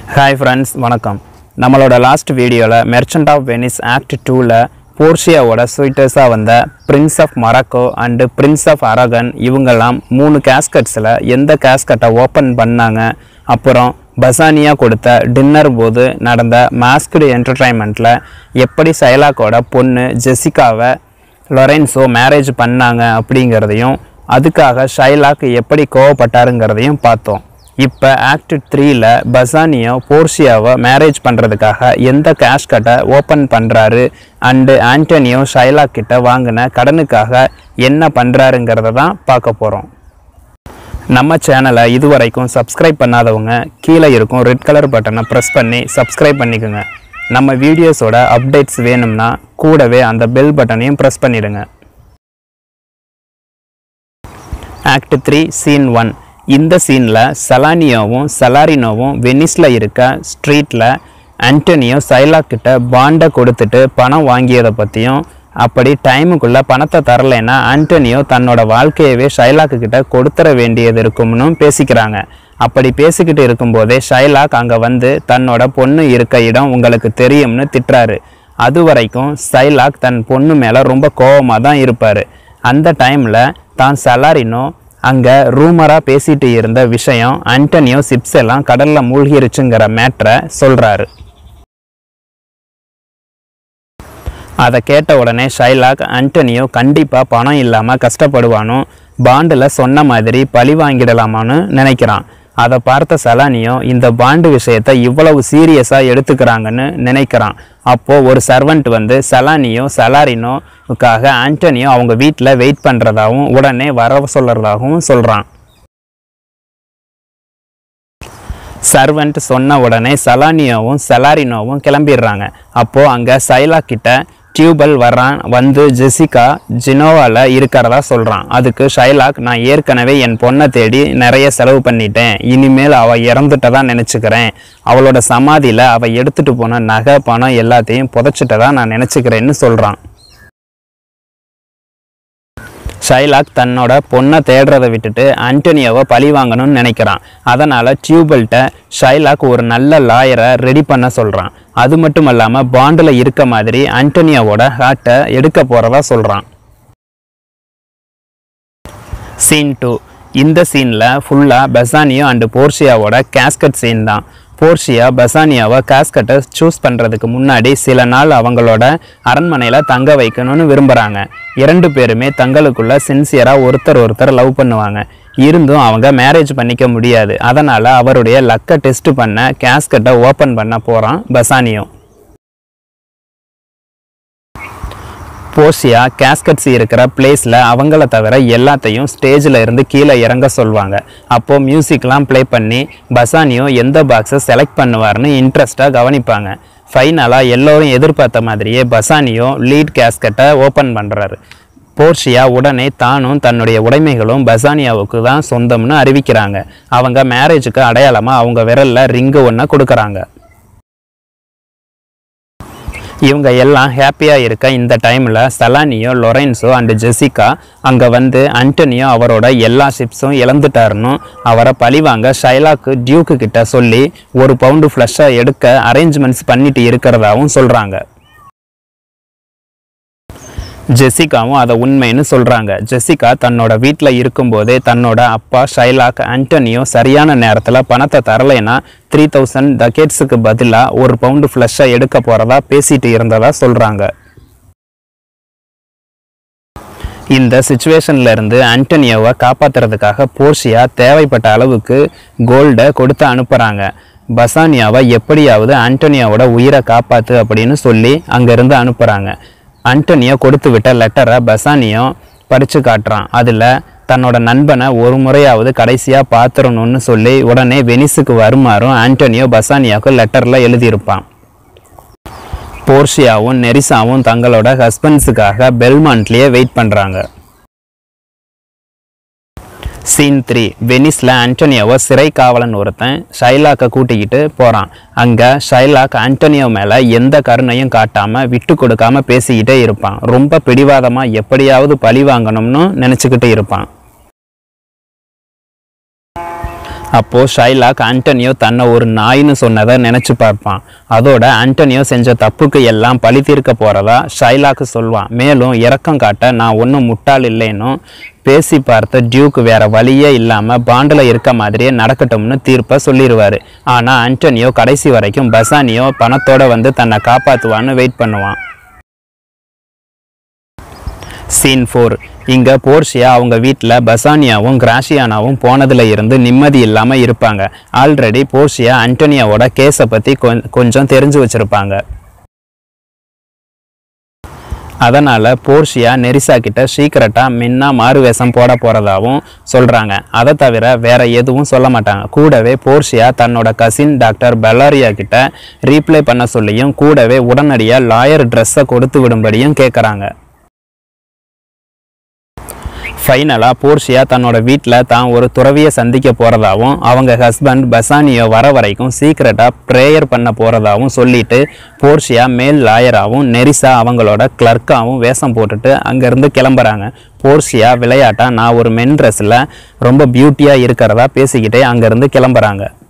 hi friends வணக்கம் நம்மளோட last வீடியோவில் மெர்ச்சன்ட் ஆஃப் வெனிஸ் ஆக்ட் டூவில் போர்ஷியாவோட ஸ்வீட்டர்ஸாக வந்த prince of Morocco and prince of Aragon இவங்கெல்லாம் மூணு கேஸ்கட்ஸில் எந்த கேஸ்கட்டை ஓப்பன் பண்ணாங்க அப்புறம் பசானியா கொடுத்த டின்னர் போது நடந்த மாஸ்க்டு என்டர்டைன்மெண்ட்டில் எப்படி சைலாக்கோட பொண்ணு ஜெசிகாவை லொரென்சோ மேரேஜ் பண்ணாங்க அப்படிங்கிறதையும் அதுக்காக ஷைலாக் எப்படி கோவப்பட்டாருங்கிறதையும் பார்த்தோம் இப்போ ஆக்ட் த்ரீல பசானியோ போர்ஷியாவை மேரேஜ் பண்ணுறதுக்காக எந்த கேஷ் கட்டை ஓப்பன் பண்ணுறாரு அண்டு ஆண்டனியோ ஷைலாக் கிட்ட வாங்கின கடனுக்காக என்ன பண்ணுறாருங்கிறத தான் பார்க்க போகிறோம் நம்ம சேனலை இதுவரைக்கும் சப்ஸ்கிரைப் பண்ணாதவங்க கீழே இருக்கும் ரெட் கலர் பட்டனை ப்ரெஸ் பண்ணி சப்ஸ்கிரைப் பண்ணிக்கோங்க நம்ம வீடியோஸோட அப்டேட்ஸ் வேணும்னா கூடவே அந்த பெல் பட்டனையும் ப்ரெஸ் பண்ணிடுங்க ஆக்ட் த்ரீ சீன் ஒன் இந்த சீனில் சலானியோவும் சலாரினோவும் வெனிஸில் இருக்க ஸ்ட்ரீட்டில் ஆண்டனியோ சைலாக் கிட்ட பாண்டை கொடுத்துட்டு பணம் வாங்கியதை பற்றியும் அப்படி டைமுக்குள்ளே பணத்தை தரலைன்னா ஆண்டனியோ தன்னோட வாழ்க்கையவே ஷைலாக்கு கிட்ட கொடுத்துற வேண்டியது இருக்கும்னு பேசிக்கிறாங்க அப்படி பேசிக்கிட்டு இருக்கும்போதே ஷைலாக் அங்கே வந்து தன்னோட பொண்ணு இருக்க இடம் உங்களுக்கு தெரியும்னு திட்டுறாரு அது வரைக்கும் சைலாக் தன் பொண்ணு மேலே ரொம்ப கோவமாக தான் இருப்பார் அந்த டைமில் தான் சலாரினோ அங்கே ரூமராக பேசிட்டு இருந்த விஷயம் ஆண்டனியோ சிப்ஸ் எல்லாம் கடலில் மூழ்கிருச்சுங்கிற மேட்ரை சொல்கிறாரு அதை கேட்ட உடனே ஷைலாக் ஆண்டனியோ கண்டிப்பாக பணம் இல்லாமல் கஷ்டப்படுவானோ பாண்டில் சொன்ன மாதிரி பழி வாங்கிடலாமான்னு நினைக்கிறான் அதை பார்த்த சலானியோ இந்த பாண்டு விஷயத்தை இவ்வளவு சீரியஸாக எடுத்துக்கிறாங்கன்னு நினைக்கிறான் அப்போது ஒரு சர்வெண்ட் வந்து சலானியோ சலாரினோவுக்காக ஆண்டனியோ அவங்க வீட்டில் வெயிட் பண்ணுறதாகவும் உடனே வர சொல்கிறதாகவும் சொல்கிறான் சர்வெண்ட் சொன்ன உடனே சலானியோவும் சலாரினோவும் கிளம்பிடுறாங்க அப்போது அங்கே சைலா கிட்ட டியூபல் வர்றான் வந்து ஜெசிகா ஜினோவாவில் இருக்கிறதா சொல்கிறான் அதுக்கு ஷைலாக் நான் ஏற்கனவே என் பொண்ணை தேடி நிறைய செலவு பண்ணிட்டேன் இனிமேல் அவள் இறந்துட்டதா நினச்சிக்கிறேன் அவளோட சமாதியில் அவள் எடுத்துகிட்டு போன நகை பணம் எல்லாத்தையும் புதைச்சிட்டதா நான் நினச்சிக்கிறேன்னு சொல்கிறான் ஷைலாக் தன்னோட பொண்ணை தேடுறதை விட்டுட்டு ஆண்டனியோவை பழி வாங்கணும்னு நினைக்கிறான் அதனால் டியூபல்கிட்ட ஷைலாக் ஒரு நல்ல லாயரை ரெடி பண்ண சொல்கிறான் அது மட்டும் இல்லாமல் பாண்டில் இருக்க மாதிரி ஆண்டனியோவோட ஹார்ட்டை எடுக்க போகிறதா சொல்கிறான் சீன் டூ இந்த சீனில் ஃபுல்லாக பெசானியோ அண்டு போர்ஷியாவோட கேஸ்கட் சீன் தான் போர்ஷியா பெசானியாவை கேஸ்கட்டை சூஸ் பண்ணுறதுக்கு முன்னாடி சில நாள் அவங்களோட அரண்மனையில் தங்க வைக்கணும்னு விரும்புகிறாங்க இரண்டு பேருமே தங்களுக்குள்ள சின்சியராக ஒருத்தர் ஒருத்தர் லவ் பண்ணுவாங்க இருந்தும் அவங்க மேரேஜ் பண்ணிக்க முடியாது அதனால் அவருடைய லக்கை டெஸ்ட் பண்ண கேஸ்கட்டை ஓப்பன் பண்ண போகிறான் பெசானியோ போர்ஷியா கேஸ்கட்ஸ் இருக்கிற பிளேஸில் அவங்கள தவிர எல்லாத்தையும் ஸ்டேஜில் இருந்து கீழே இறங்க சொல்லுவாங்க அப்போது மியூசிக்லாம் ப்ளே பண்ணி பசானியோ எந்த பாக்ஸை செலக்ட் பண்ணுவார்னு இன்ட்ரெஸ்ட்டாக கவனிப்பாங்க ஃபைனலாக எல்லோரும் எதிர்பார்த்த மாதிரியே பசானியோ லீட் கேஸ்கட்டை ஓப்பன் பண்ணுறாரு போர்ஷியா உடனே தானும் தன்னுடைய உடைமைகளும் பசானியாவுக்கு தான் சொந்தம்னு அறிவிக்கிறாங்க அவங்க மேரேஜுக்கு அடையாளமாக அவங்க விரலில் ரிங்கு ஒன்று கொடுக்குறாங்க இவங்க எல்லாம் ஹாப்பியாக இருக்க இந்த டைமில் சலானியோ லொரென்ஸோ அண்டு ஜெசிகா அங்கே வந்து அண்டனியோ அவரோட எல்லா ஷிப்ஸும் இழந்துட்டாருன்னு அவரை பழிவாங்க ஷைலாக்கு டியூக்கு கிட்ட சொல்லி ஒரு பவுண்டு ஃப்ளஷ்ஷாக எடுக்க அரேஞ்ச்மெண்ட்ஸ் பண்ணிட்டு இருக்கிறதாவும் சொல்கிறாங்க ஜெசிகாவும் அதை உண்மைன்னு சொல்கிறாங்க ஜெசிகா தன்னோட வீட்டில் இருக்கும்போதே தன்னோட அப்பா ஷைலாக் ஆண்டனியோ சரியான நேரத்தில் பணத்தை தரலைன்னா த்ரீ தௌசண்ட் டக்கெட்ஸுக்கு பதிலாக ஒரு பவுண்டு ஃப்ளஷ்ஷை எடுக்க போகிறதா பேசிட்டு இருந்ததா சொல்கிறாங்க இந்த சுச்சுவேஷன்ல இருந்து ஆண்டனியோவை காப்பாத்துறதுக்காக போர்ஷியா தேவைப்பட்ட அளவுக்கு கோல்டை கொடுத்து அனுப்புகிறாங்க பசானியாவை எப்படியாவது ஆண்டனியோவோட உயிரை காப்பாத்து அப்படின்னு சொல்லி அங்கேருந்து அனுப்புகிறாங்க ஆண்டனியோ கொடுத்து விட்ட லெட்டரை பசானியோ படித்து காட்டுறான் அதில் தன்னோட நண்பனை ஒரு முறையாவது கடைசியாக பார்த்துடணும்னு சொல்லி உடனே வெனிஸுக்கு வருமாறும் ஆண்டனியோ பசானியாவுக்கு லெட்டரில் எழுதியிருப்பான் போர்ஷியாவும் நெரிசாவும் தங்களோட ஹஸ்பண்ட்ஸுக்காக பெல்மாண்ட்லேயே வெயிட் பண்ணுறாங்க சீன் த்ரீ வெனிஸில் ஆண்டனியோவை சிறை காவலன் ஒருத்தன் ஷைலாக்கை கூட்டிக்கிட்டு போகிறான் அங்கே ஷைலாக் ஆண்டனியோ மேலே எந்த கருணையும் காட்டாமல் விட்டு கொடுக்காம பேசிக்கிட்டே இருப்பான் ரொம்ப பிடிவாதமாக எப்படியாவது பழி வாங்கணும்னு நினச்சிக்கிட்டு இருப்பான் அப்போது ஷைலாக் ஆண்டனியோ தன்னை ஒரு நாயின்னு சொன்னதை நினச்சி பார்ப்பான் அதோட ஆண்டனியோ செஞ்ச தப்புக்கு எல்லாம் பழி தீர்க்க போகிறதா ஷைலாக்கு சொல்வான் மேலும் இரக்கம் காட்ட நான் ஒன்றும் முட்டாள் இல்லைன்னும் பேசி பார்த்த டியூக் வேற வழியே இல்லாமல் பாண்டில் இருக்க மாதிரியே நடக்கட்டும்னு தீர்ப்பை சொல்லிடுவார் ஆனால் ஆண்டனியோ கடைசி வரைக்கும் பசானியோ பணத்தோட வந்து தன்னை காப்பாற்றுவான்னு வெயிட் பண்ணுவான் சீன் ஃபோர் இங்கே போர்ஷியா அவங்க வீட்டில் பசானியாவும் கிராஷியானாவும் போனதுல இருந்து நிம்மதி இல்லாமல் இருப்பாங்க ஆல்ரெடி போர்ஷியா ஆண்டனியாவோட கேஸை பற்றி கொஞ்சம் தெரிஞ்சு வச்சுருப்பாங்க அதனால் போர்ஷியா நெரிசா கிட்ட சீக்கிரட்டாக மின்னா மாறு வேஷம் போட போகிறதாவும் சொல்கிறாங்க அதை தவிர வேற எதுவும் சொல்ல மாட்டாங்க கூடவே போர்ஷியா தன்னோட கசின் டாக்டர் பெல்லாரியா கிட்ட ரீப்ளே பண்ண சொல்லியும் கூடவே உடனடியாக லாயர் ட்ரெஸ்ஸை கொடுத்து விடும்படியும் கேட்குறாங்க ஃபைனலாக போர்ஷியா தன்னோட வீட்டில் தான் ஒரு துறவியை சந்திக்க போகிறதாவும் அவங்க ஹஸ்பண்ட் பசானியோ வர வரைக்கும் சீக்கிரட்டாக ப்ரேயர் பண்ண போகிறதாவும் சொல்லிட்டு போர்ஷியா மேல் லாயராகவும் நெரிசா அவங்களோட கிளர்க்காகவும் வேஷம் போட்டுட்டு அங்கேருந்து கிளம்புறாங்க போர்ஷியா விளையாட்டா நான் ஒரு மென் ட்ரெஸ்ஸில் ரொம்ப பியூட்டியாக இருக்கிறதா பேசிக்கிட்டே அங்கேருந்து கிளம்புறாங்க